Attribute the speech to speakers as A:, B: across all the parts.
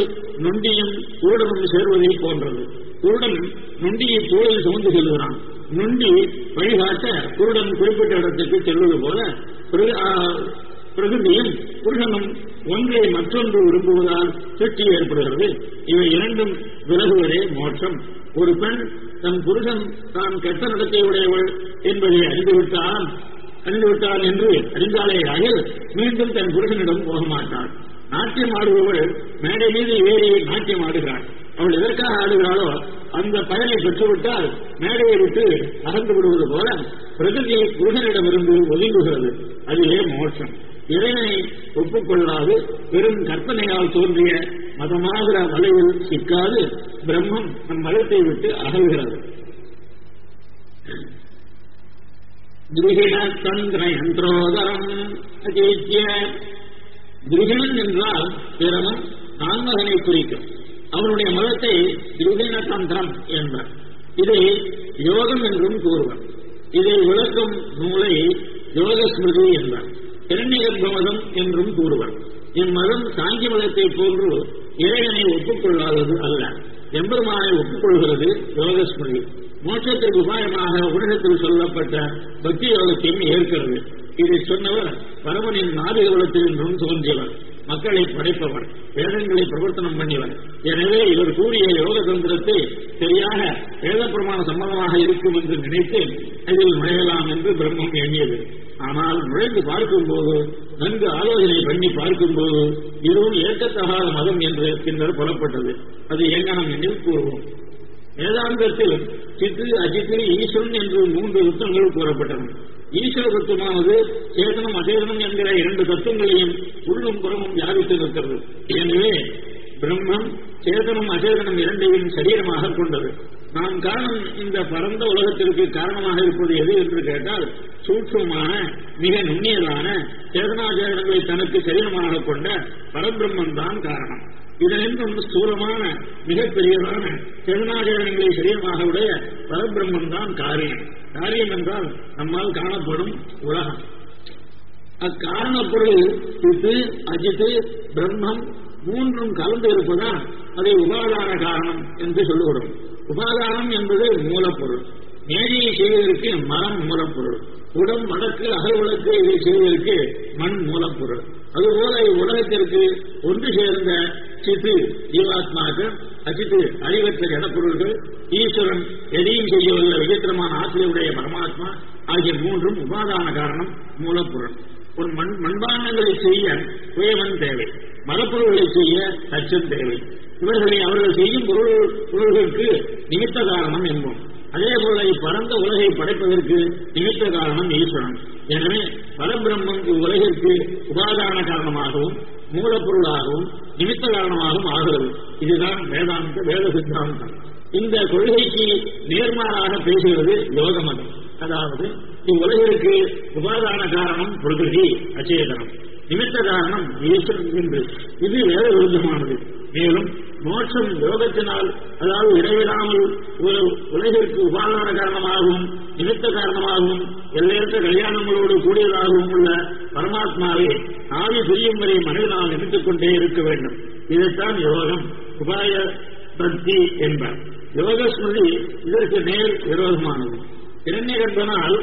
A: நொண்டியும் குருடனும் சேர்வதை போன்றது குருடன் நொண்டியை தோளில் சுமந்து செல்கிறான் நொண்டி வழிகாட்ட குருடன் குறிப்பிட்ட இடத்துக்கு செல்வது போல பிர- ஆ, பிரகிருதியும் புருஷனும் ஒன்றை மற்றொன்று விரும்புவதால் சிருஷ்டி ஏற்படுகிறது இவை இரண்டும் விலகுவதே மோட்சம் ஒரு பெண் தன் புருஷன் தான் கெட்ட நடத்தை உடையவள் என்பதை அறிந்துவிட்டால் அறிந்துவிட்டாள் என்று அறிந்தாலே ஆகில் மீண்டும் தன் புருஷனிடம் போக மாட்டாள் நாட்டியம் ஆடுபவள் மேடை மீது ஏறி நாட்டியம் ஆடுகிறாள் அவள் எதற்காக ஆடுகிறாளோ அந்த பயனை பெற்றுவிட்டால் மேடையை விட்டு அகன்று விடுவது போல பிரகிருதி புருஷனிடமிருந்து ஒதுங்குகிறது அதுவே மோட்சம் இறைவனை ஒப்புக்கொள்ளாது வெறும் கற்பனையால் தோன்றிய மதமாகிற வலையில் சிக்காது பிரம்மம் நம் மதத்தை விட்டு அகல்கிறது கிரகிண தந்திர யந்திரோதரம் அஜேத்திய கிரகிணன் என்றால் பிறவன் நான்மகனை குறிக்கும் அவனுடைய மதத்தை கிரகிண தந்திரம் என்பார் இதை யோகம் என்றும் கூறுவர் இதை விளக்கும் நூலை யோக ஸ்மிருதி என்பார் இரண்யகர்ப்ப மதம் என்றும் கூறுவர் இம்மதம் சாங்கிய மதத்தை போன்று இறைவனை ஒப்புக்கொள்ளாதது அல்ல எம்பெருமானை ஒப்புக்கொள்கிறது யோக ஸ்மிருதி மோட்சத்திற்கு உபாயமாக உலகத்தில் சொல்லப்பட்ட பக்தி யோகத்தையும் ஏற்கிறது இதை சொன்னவர் பரமனின் நாதிகவலத்தில் என்றும் தோன்றியவர் மக்களை படைப்பவர் வேதங்களை பிரவர்த்தனம் பண்ணியவர் எனவே இவர் கூறிய யோக தந்திரத்தை சரியாக வேத பிரமாண சம்மதமாக இருக்கும் என்று நினைத்து அதில் நுழையலாம் என்று பிரம்மம் எண்ணியது ஆனால் நுழைந்து பார்க்கும்போது நன்கு ஆலோசனை பண்ணி பார்க்கும்போது இதுவும் ஏற்கத்தகாத மதம் என்று பின்னர் புலப்பட்டது அது எங்கனம் எண்ணில் கூறுவோம் வேதாந்தத்தில் சித்து அஜித்து ஈஸ்வரன் என்று மூன்று தத்துவங்கள் கூறப்பட்டன ஈஸ்வர தத்துவமானது சேதனம் அசேதனம் என்கிற இரண்டு தத்துவங்களையும் உள்ளும் புறமும் வியாபித்து நிற்கிறது எனவே பிரம்மம் சேதனம் அசேதனம் இரண்டையும் சரீரமாக கொண்டது நாம் காணும் இந்த பரந்த உலகத்திற்கு காரணமாக இருப்பது எது என்று கேட்டால் சூட்சமான மிக நுண்ணியதான சேதனாச்சேதனங்களை தனக்கு சரீரமாக கொண்ட பரபிரம்மன் தான் காரணம் இதனின்றும் ஸ்தூலமான மிகப்பெரியதான சேதனாச்சேதனங்களை சரீரமாக உடைய பரபிரம்மன் தான் காரியம் காரியம் என்றால் நம்மால் காணப்படும் உலகம் அக்காரண பொருள் இது அஜித்து பிரம்மம் மூன்றும் கலந்து இருப்பதால் அதை உபாதான காரணம் என்று சொல்லுகிறோம் உபாதானம் என்பது மூலப்பொருள் மேடையை செய்வதற்கு மரம் மூலப்பொருள் உடம் வடக்கு அகல்வழக்கு இதை செய்வதற்கு மண் மூலப்பொருள் அதுபோல இவ்வுலகத்திற்கு ஒன்று சேர்ந்த சித்து ஜீவாத்மாக்கள் அச்சித்து அறிவற்ற ஜடப்பொருள்கள் ஈஸ்வரன் எதையும் செய்யவல்ல விசித்திரமான ஆசிரியருடைய பரமாத்மா ஆகிய மூன்றும் உபாதான காரணம் மூலப்பொருள் ஒரு மண் மண்பாண்டங்களை செய்ய குயவன் தேவை மரப்பொருள்களை செய்ய தச்சன் தேவை இவர்களை அவர்கள் செய்யும் பொருள் பொருள்களுக்கு நிமித்த காரணம் என்போம் அதே போல இப்பரந்த உலகை படைப்பதற்கு நிமித்த காரணம் ஈஸ்வரன் எனவே பரபிரம்மம் இவ்வுலகிற்கு உபாதான காரணமாகவும் மூலப்பொருளாகவும் நிமித்த காரணமாகவும் ஆகிறது இதுதான் வேதாந்த வேத சித்தாந்தம் இந்த கொள்கைக்கு நேர்மாறாக பேசுகிறது யோக மதம் அதாவது இவ்வுலகிற்கு உபாதான காரணம் பிரகிருதி அச்சேதனம் நிமித்த காரணம் ஈஸ்வரன் என்று இது வேத விருத்தமானது மேலும் மோட்சம் யோகத்தினால் அதாவது இடைவிடாமல் ஒரு உலகிற்கு உபாதான காரணமாகவும் நிமித்த காரணமாகவும் எல்லையற்ற கல்யாணங்களோடு கூடியதாகவும் உள்ள பரமாத்மாவை ஆவி புரியும் வரை மனிதனால் நினைத்துக் கொண்டே இருக்க வேண்டும் இதைத்தான் யோகம் உபாய பக்தி என்பார் யோக ஸ்மிருதி இதற்கு நேர் விரோதமானது இரண்யகற்பனால்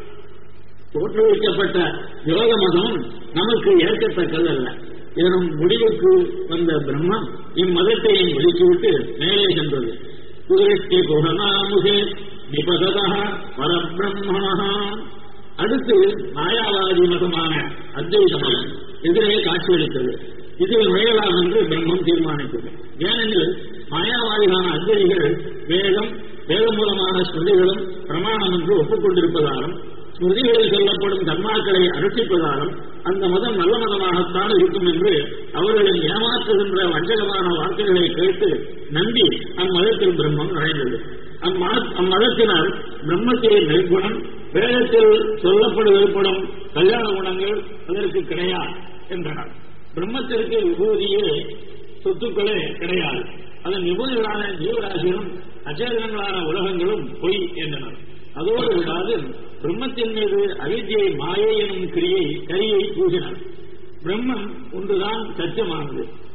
A: தோற்றுவிக்கப்பட்ட யோக மதம் நமக்கு ஏற்கத்தக்கதல்ல இதனும் முடிவுக்கு வந்த பிரம்மம் இம்மதத்தையும் வெளிச்சுவிட்டு மேலே சென்றது குதிரைக்கு குகநாமுகே நிபததா பரபிரம்மணா அடுத்து மாயாவாதி மதமான அத்வைத மதம் எதிரே காட்சியளித்தது இதில் நுழையலாம் என்று பிரம்மம் தீர்மானித்தது ஏனெனில் மாயாவாதிகளான அத்வைகள் வேதம் வேதம் மூலமான ஸ்மிருதிகளும் பிரமாணம் என்று ஒப்புக்கொண்டிருப்பதாலும் ஸ்மிருதிகளில் சொல்லப்படும் தர்மாக்களை அனுஷ்டிப்பதாலும் அந்த மதம் நல்ல மதமாகத்தான் இருக்கும் என்று அவர்களின் ஏமாற்றுகின்ற வஞ்சகமான வார்த்தைகளை கேட்டு நம்பி அம்மதத்தில் பிரம்மம் நுழைந்தது அம்மத- அம்மதத்தினர் பிரம்மத்திலே நெருங்குணம் வேதத்தில் சொல்லப்படுவதற்படும் கல்யாண குணங்கள் அதற்கு கிடையாது என்றனர் பிரம்மத்திற்கு விபூதியே சொத்துக்களே கிடையாது அதன் விபூதிகளான ஜீவராசிகளும் அச்சேதனங்களான உலகங்களும் பொய் என்றனர் அதோடு விடாது பிரம்மத்தின் மீது அவித்யை மாயை எனும் கிரியை கரியை பூசினர் பிரம்மம் ஒன்றுதான் சத்தியமானது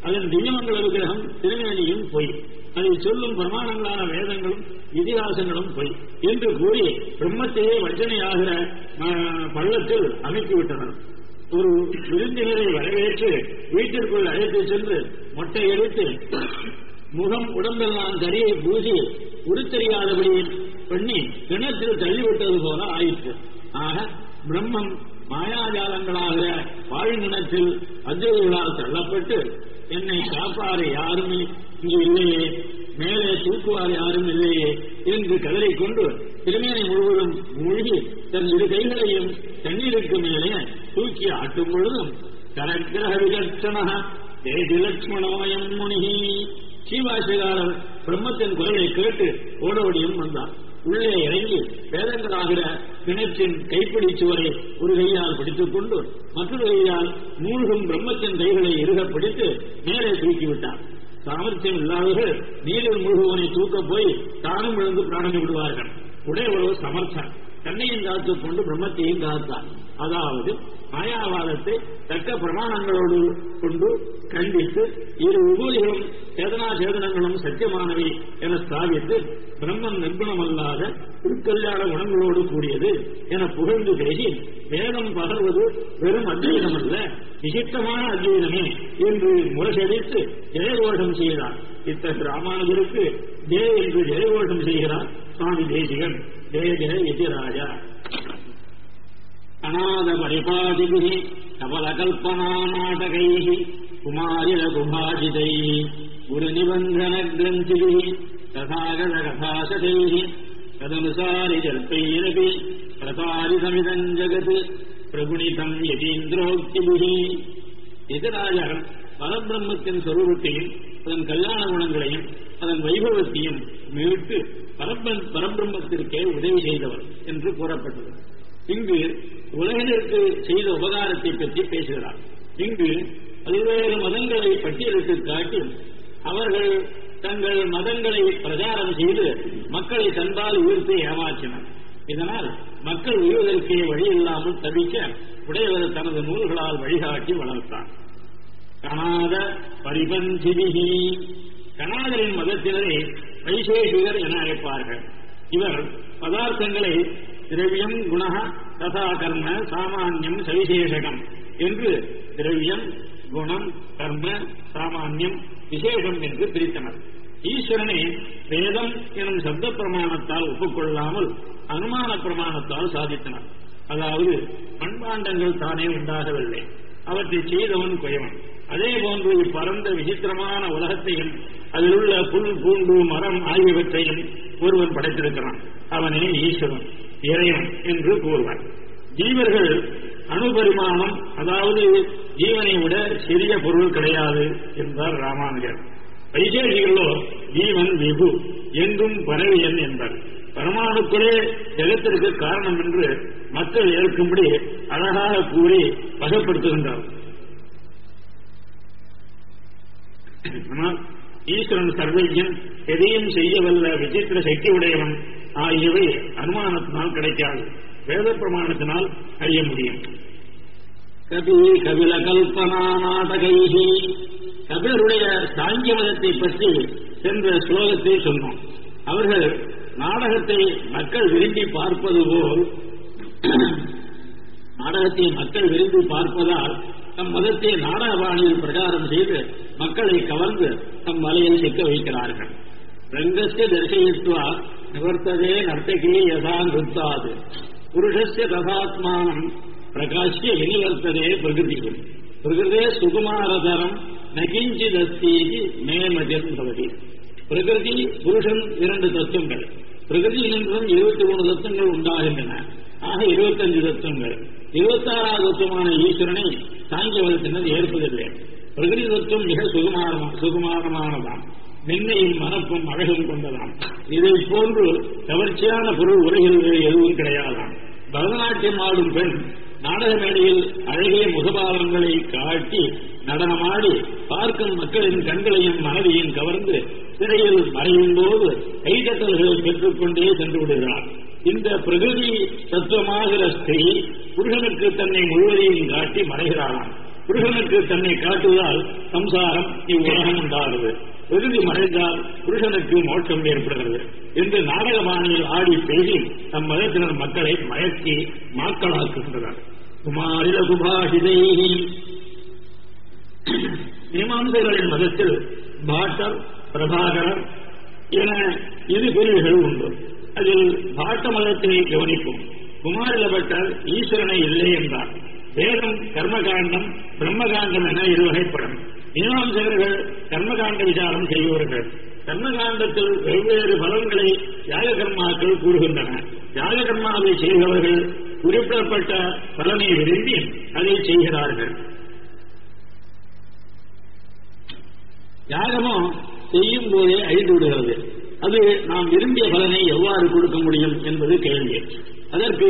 A: அதன் திவ்யமங்கல விக்கிரகம் திருமேனியும் பொய் அதை சொல்லும் பிரமாணங்களான வேதங்களும் இதிகாசங்களும் பொய் என்று கூறி பிரம்மத்தையே வஞ்சனையாகிற ஆஹ், பள்ளத்தில் அமைத்துவிட்டனர் ஒரு விருந்தினரை வரவேற்று வீட்டிற்குள் அழைத்து சென்று மொட்டை எடுத்து முகம் உடம்பெல்லாம் கரியை பூசி உருத்தெரியாதபடி பண்ணி கிணற்றில் தள்ளிவிட்டது போல ஆயிற்று ஆக பிரம்மம் மாயாஜாலங்களாகிற வாழ்நிலத்தில் அஜய்களால் தள்ளப்பட்டு என்னை காப்பாறு யாருமே இங்கு இல்லையே மேலே தூக்குவார் யாரும் இல்லையே என்று கதறிக்கொண்டு திருமேனை முழுவதும் மூழ்கி தன் இரு கைகளையும் தண்ணீருக்கு மேலே தூக்கி ஆட்டும் பொழுதும் கரக்கிரக விலட்சண தேதி லட்சுமணோயம் முனிகி சீவாசிகாரர் பிரம்மத்தின் குரலை கேட்டு ஓடோடியும் வந்தார் உள்ளே இறங்கி வேதங்களாகிற கிணற்றின் கைப்பிடி சுவரை ஒரு கையால் பிடித்துக் கொண்டு மற்றொரு கையால் மூழ்கும் பிரம்மத்தின் கைகளை இறுக பிடித்து மேலே தூக்கிவிட்டார் சாமர்த்தியம் இல்லாதவர்கள் நீரில் மூழ்குவனை தூக்கப் போய் தானும் விழுந்து பிராணனை விடுவார்கள் உடையவரோ சமர்த்தன் தன்னையும் காத்துக் கொண்டு பிரம்மத்தையும் காத்தார் அதாவது மாயாவாதத்தை தக்க பிரமாணங்களோடு கொண்டு கண்டித்து இரு உபூதிகளும் சேதனா சேதனங்களும் சத்தியமானவை என ஸ்தாபித்து பிரம்மன் நிர்குணமல்லாத திருக்கல்யாண குணங்களோடு கூடியது என புகழ்ந்து பேசி வேதம் பகர்வது வெறும் அத்வைதம் அல்ல விசித்தமான அத்வைதமே என்று முரசடித்து ஜெயகோஷம் செய்தார் இத்தகைய ராமானுஜருக்கு ஜெய என்று ஜெயகோஷம் செய்கிறார் சுவாமி தேசிகன் ஜெய ஜெய விஜயராஜா அநாத பரிபாதிபிः கபலகல்பனா நாடகைः குமாரிலகுபாஷிதைः குருநிபந்தனग्रन्थिभिः तथागतकथाशतैः तदनुसारि जल्पैरपि प्रतारितमिदम् जगत् பிரகுணிதம் யதீந்திரோக்திபிகி எதிராஜர் பரபிரம்மத்தின் சொரூபத்தையும் அதன் கல்யாண குணங்களையும் அதன் வைபவத்தையும் மீட்டு பரப பரபிரம்மத்திற்கே உதவி செய்தவர் என்று கூறப்பட்டது இங்கு உலகினருக்கு செய்த உபகாரத்தை பற்றி பேசுகிறார் இங்கு பல்வேறு மதங்களை பட்டியலிட்டு காட்டி அவர்கள் தங்கள் மதங்களை பிரச்சாரம் செய்து மக்களை தன்பால் உயிர்த்து ஏமாற்றினர் இதனால் மக்கள் உய்வதற்கே வழி இல்லாமல் தவிக்க உடையவர் தனது நூல்களால் வழிகாட்டி வளர்த்தார் கணாத பரிபந்திபிகி கணாதரின் மதத்தினரை வைசேஷிகர் என அழைப்பார்கள் இவர் பதார்த்தங்களை திரவியம் குண ததா கர்ம சாமானியம் சவிசேஷகம் என்று திரவியம் குணம் கர்ம சாமானியம் விசேஷம் என்று பிரித்தனர் ஈஸ்வரனை வேதம் எனும் சப்த பிரமாணத்தால் ஒப்புக்கொள்ளாமல் அனுமான பிரமாணத்தால் சாதித்தனர் அதாவது மண்பாண்டங்கள் தானே உண்டாகவில்லை அவற்றை செய்தவன் குயவன் அதே போன்று இப்பரந்த விசித்திரமான உலகத்தையும் அதில் உள்ள புல் பூண்டு மரம் ஆகியவற்றையும் ஒருவன் படைத்திருக்கிறான் அவனே ஈஸ்வரன் இறைவன் என்று கூறுவார் ஜீவர்கள் அணுபரிமாணம் அதாவது ஜீவனை விட சிறிய பொருள் கிடையாது என்றார் ராமானுஜர் வைசேஷிகளோ ஜீவன் விபு எங்கும் பரவியன் என்பார் பரமாணுக்களே ஜெகத்திற்கு காரணம் என்று மக்கள் ஏற்கும்படி அழகாக கூறி வகப்படுத்துகின்றார் ஆனால் ஈஸ்வரன் சர்வஜன் எதையும் செய்யவல்ல விசித்திர சக்தி உடையவன் ஆகியவை அனுமானத்தினால் கிடைக்காது வேத பிரமாணத்தினால் அறிய முடியும் கபி கபில கல்பனா நாடகைகி கபிலருடைய சாங்கிய மதத்தை பற்றி சென்ற ஸ்லோகத்தை சொன்னோம் அவர்கள் நாடகத்தை மக்கள் விரும்பி பார்ப்பது போல் நாடகத்தை மக்கள் விரும்பி பார்ப்பதால் தம் மதத்தை நாடக பாணியில் பிரச்சாரம் செய்து மக்களை கவர்ந்து தம் வலையில் சிக்க வைக்கிறார்கள் ரங்கஸ்ய தரிசயித்வா நிவர்த்ததே நர்த்தகி யதா நிறுத்தாது புருஷஸ்ய ததாத்மானம் பிரகாஷ்ய வினிவர்த்ததே பிரகிருதியும் பிரகிருதே சுகுமாரதரம் நகிஞ்சிதஸ்தீதி மேமஜன் பவதி பிரகிருதி புருஷன் இரண்டு தத்துவங்கள் பிரகிருதியினின்றும் இருபத்தி மூணு தத்துவங்கள் உண்டாகின்றன ஆக இருபத்தஞ்சு தத்துவங்கள் இருபத்தாறாவது தத்துவமான ஈஸ்வரனை சாங்கியவதத்தினர் ஏற்பதில்லை பிரகிருதி தத்துவம் மிக சுகுமாரமா சுகுமாரமானதாம் மென்மையும் மனப்பும் அழகும் கொண்டதாம் இதை போன்று கவர்ச்சியான பொருள் உலகில் வேறு எதுவும் கிடையாதாம் பரதநாட்டியம் ஆடும் பெண் நாடக மேடையில் அழகிய முகபாவங்களை காட்டி நடனமாடி பார்க்கும் மக்களின் கண்களையும் மனதையும் கவர்ந்து திரையில் மறையும் போது கைதட்டல்களை பெற்றுக்கொண்டே சென்று விடுகிறார் இந்த பிரகிருதி தத்துவமாகிற ஸ்திரீ புருஷனுக்கு தன்னை முழுவதையும் காட்டி மறைகிறாளாம் புருஷனுக்கு தன்னை காட்டுவதால் சம்சாரம் இவ்வுலகம் உண்டாகிறது விருதி மறைந்தால் புருஷனுக்கு மோட்சம் ஏற்படுகிறது என்று நாடகபாணியில் ஆடி பேசி தம் மதத்தினர் மக்களை மயக்கி மாக்களாக்குகின்றனர் குமாரில சுபாஷிதை மீமாம்சைகளின் மதத்தில் பாட்டர் பிரபாகரர் என இரு பிரிவுகள் உண்டு அதில் பாட்ட மதத்தை கவனிக்கும் குமாரில பட்டர் ஈஸ்வரனை இல்லை என்றார் வேதம் கர்மகாண்டம் பிரம்மகாண்டம் என இரு வகைப்படும் மீமாம்சகர்கள் கர்மகாண்ட விசாரம் செய்பவர்கள் கர்மகாண்டத்தில் வெவ்வேறு பலன்களை யாக கர்மாக்கள் கூறுகின்றன யாக கர்மாவை செய்பவர்கள் குறிப்பிடப்பட்ட பலனை விரும்பி அதை செய்கிறார்கள் யாகமோ செய்யும் போதே அழிந்து விடுகிறது அது நாம் விரும்பிய பலனை எவ்வாறு கொடுக்க முடியும் என்பது கேள்வி அதற்கு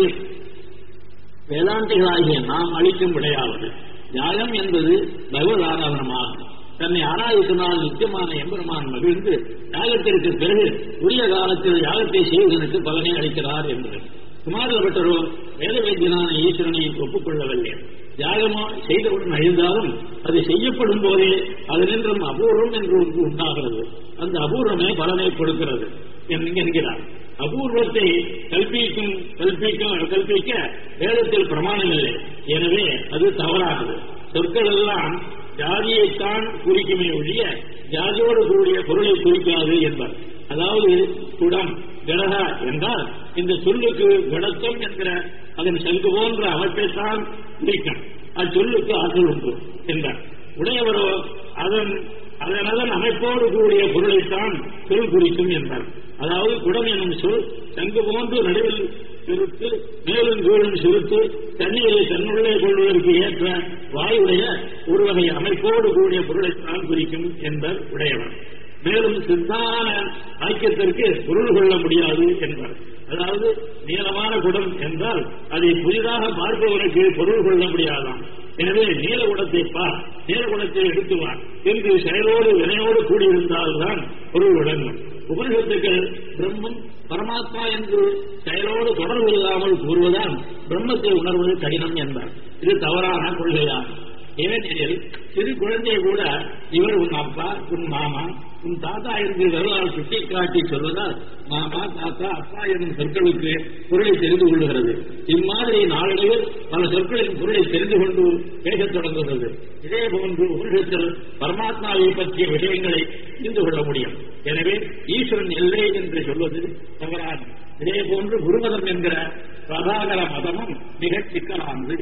A: வேதாந்திகளாகிய நாம் அளிக்கும் விடையாவது யாகம் என்பது பகவத் ஆராதனமாகும் தன்னை ஆராய்ச்சினால் நித்தியமான எம்பெருமான் மகிழ்ந்து யாகத்திற்கு பிறகு உரிய காலத்தில் யாகத்தை செய்வதற்கு பலனை அளிக்கிறார் என்பது குமாரபட்டரோ வேத வைத்தியனான ஈஸ்வரனை ஒப்புக்கொள்ளவில்லை யாகமோ செய்தவுடன் அழிந்தாலும் அது செய்யப்படும் போதே அதனின்றும் அபூர்வம் என்று ஒன்று உண்டாகிறது அந்த அபூர்வமே பலனை கொடுக்கிறது என்கிறார் அபூர்வத்தை கல்பிக்கும் கல்பிக்கும் கல்பிக்க வேதத்தில் பிரமாணம் இல்லை எனவே அது தவறானது சொற்கள் எல்லாம் ஜாதியைத்தான் குறிக்குமே ஒழிய ஜாதியோடு கூடிய பொருளை குறிக்காது என்பார் அதாவது குடம் கடகா என்றால் இந்த சொல்லுக்கு கடத்தம் என்கிற அதன் சங்கு போன்ற அமைப்பைத்தான் குறிக்கும் அச்சொல்லுக்கு ஆற்றல் உண்டு என்றார் உடையவரோ அதன் அதன் அதன் அமைப்போடு கூடிய பொருளைத்தான் சொல் குறிக்கும் என்றார் அதாவது குடம் எனும் சொல் சங்கு போன்று நடுவில் சுருத்து மேலும் கீழும் சுருத்து தண்ணீரை தன்னுள்ளே கொள்வதற்கு ஏற்ற வாயுடைய ஒரு வகை அமைப்போடு கூடிய பொருளைத்தான் குறிக்கும் என்பர் உடையவர் மேலும் சித்தான ஐக்கியத்திற்கு பொருள் கொள்ள முடியாது என்பார் அதாவது நீளமான குடம் என்றால் அதை புதிதாக பார்ப்பவனுக்கு பொருள் கொள்ள முடியாதாம் எனவே நீல குடத்தை பார் நீல குடத்தை எடுத்து வா என்று செயலோடு வினையோடு கூடியிருந்தால்தான் பொருள் விளங்கும் உபனிஷத்துக்கள் பிரம்மம் பரமாத்மா என்று செயலோடு தொடர்பு இல்லாமல் கூறுவதால் பிரம்மத்தை உணர்வது கடினம் என்பார் இது தவறான கொள்கையாகும் ஏனெனில் சிறு குழந்தை கூட இவர் உன் அப்பா உன் மாமா உன் தாத்தா என்று வரலாறு சுட்டி காட்டி சொல்வதால் மாமா தாத்தா அப்பா என்னும் சொற்களுக்கு பொருளை தெரிந்து கொள்ளுகிறது இம்மாதிரி நாளடைவில் பல சொற்களின் பொருளை தெரிந்து கொண்டு பேசத் தொடங்குகிறது இதே போன்று உலகத்தில் பரமாத்மாவை பற்றிய விஷயங்களை தெரிந்து கொள்ள முடியும் எனவே ஈஸ்வரன் இல்லை என்று சொல்வது தவறாது இதே போன்று குருமதம் என்கிற பிரபாகர மதமும் மிக சிக்கலானது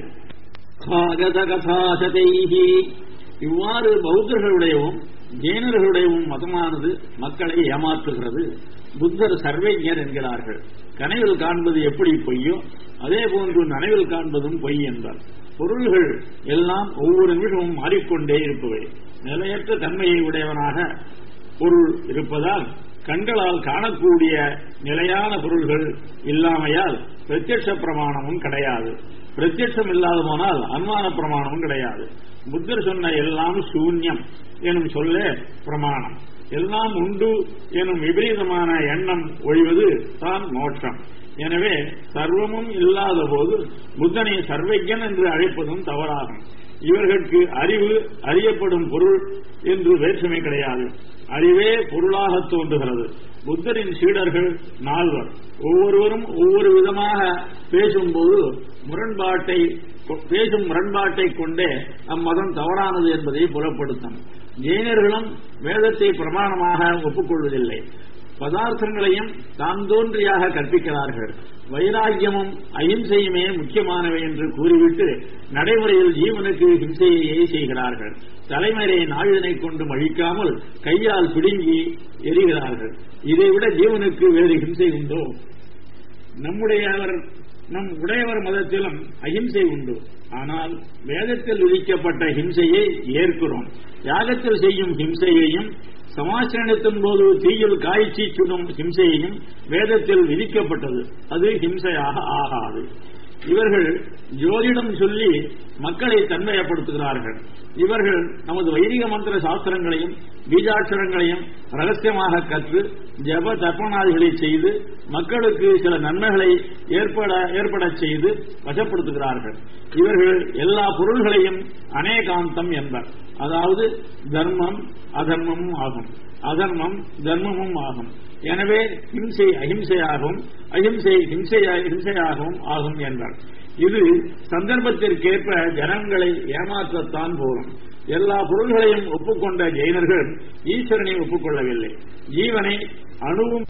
A: கதாசதைஹி இவ்வாறு பௌத்தர்களுடையவும் ஜெயினர்களுடையவும் மதமானது மக்களை ஏமாற்றுகிறது புத்தர் சர்வைஞர் என்கிறார்கள் கனவில் காண்பது எப்படி பொய்யோ அதே போன்று நனவில் காண்பதும் பொய் என்றார் பொருள்கள் எல்லாம் ஒவ்வொரு நிமிஷமும் மாறிக்கொண்டே இருப்பவை நிலையற்ற தன்மையை உடையவனாக பொருள் இருப்பதால் கண்களால் காணக்கூடிய நிலையான பொருள்கள் இல்லாமையால் பிரத்யட்ச பிரமாணமும் கிடையாது பிரத்யட்சம் இல்லாத போனால் அனுமான பிரமாணமும் கிடையாது புத்தர் சொன்ன எல்லாம் சூன்யம் எனும் சொல்லே பிரமாணம் எல்லாம் உண்டு எனும் விபரீதமான எண்ணம் ஒழிவது தான் மோட்சம் எனவே சர்வமும் இல்லாத போது புத்தனை சர்வஜன் என்று அழைப்பதும் தவறாகும் இவர்களுக்கு அறிவு அறியப்படும் பொருள் என்று வேற்றுமை கிடையாது அறிவே பொருளாக தோன்றுகிறது புத்தரின் சீடர்கள் நால்வர் ஒவ்வொருவரும் ஒவ்வொரு விதமாக பேசும்போது முரண்பாட்டை பேசும் முரண்பாட்டை கொண்டே அம்மதம் தவறானது என்பதை புலப்படுத்தும் ஜெயினர்களும் வேதத்தை பிரமாணமாக ஒப்புக்கொள்வதில்லை பதார்த்தங்களையும் தாம் தோன்றியாக கற்பிக்கிறார்கள் வைராக்கியமும் அஹிம்சையுமே முக்கியமானவை என்று கூறிவிட்டு நடைமுறையில் ஜீவனுக்கு ஹிம்சையை செய்கிறார்கள் தலைமறை நாழினை கொண்டு மழிக்காமல் கையால் பிடுங்கி எரிகிறார்கள் இதைவிட ஜீவனுக்கு வேறு ஹிம்சை உண்டோ நம்முடையவர் நம் உடையவர் மதத்திலும் அஹிம்சை உண்டு ஆனால் வேதத்தில் விதிக்கப்பட்ட ஹிம்சையை ஏற்கிறோம் யாகத்தில் செய்யும் ஹிம்சையையும் சமாசனத்தின் போது தீயில் காய்ச்சி சுடும் ஹிம்சையையும் வேதத்தில் விதிக்கப்பட்டது அது ஹிம்சையாக ஆகாது இவர்கள் ஜோதிடம் சொல்லி மக்களை தன்மையப்படுத்துகிறார்கள் இவர்கள் நமது வைதிக மந்திர சாஸ்திரங்களையும் பீஜாட்சரங்களையும் ரகசியமாக கற்று ஜப தர்ப்பணாதிகளை செய்து மக்களுக்கு சில நன்மைகளை ஏற்பட ஏற்பட செய்து வசப்படுத்துகிறார்கள் இவர்கள் எல்லா பொருள்களையும் அநேகாந்தம் என்பர் அதாவது தர்மம் அதர்மமும் ஆகும் அதர்மம் தர்மமும் ஆகும் எனவே ஹிம்சை அஹிம்சையாகவும் அஹிம்சை ஹிம்சையா ஹிம்சையாகவும் ஆகும் என்றார் இது சந்தர்ப்பத்திற்கேற்ப ஜனங்களை ஏமாற்றத்தான் போகும் எல்லா பொருள்களையும் ஒப்புக்கொண்ட ஜெயினர்கள் ஈஸ்வரனை ஒப்புக்கொள்ளவில்லை ஜீவனை அணுவும்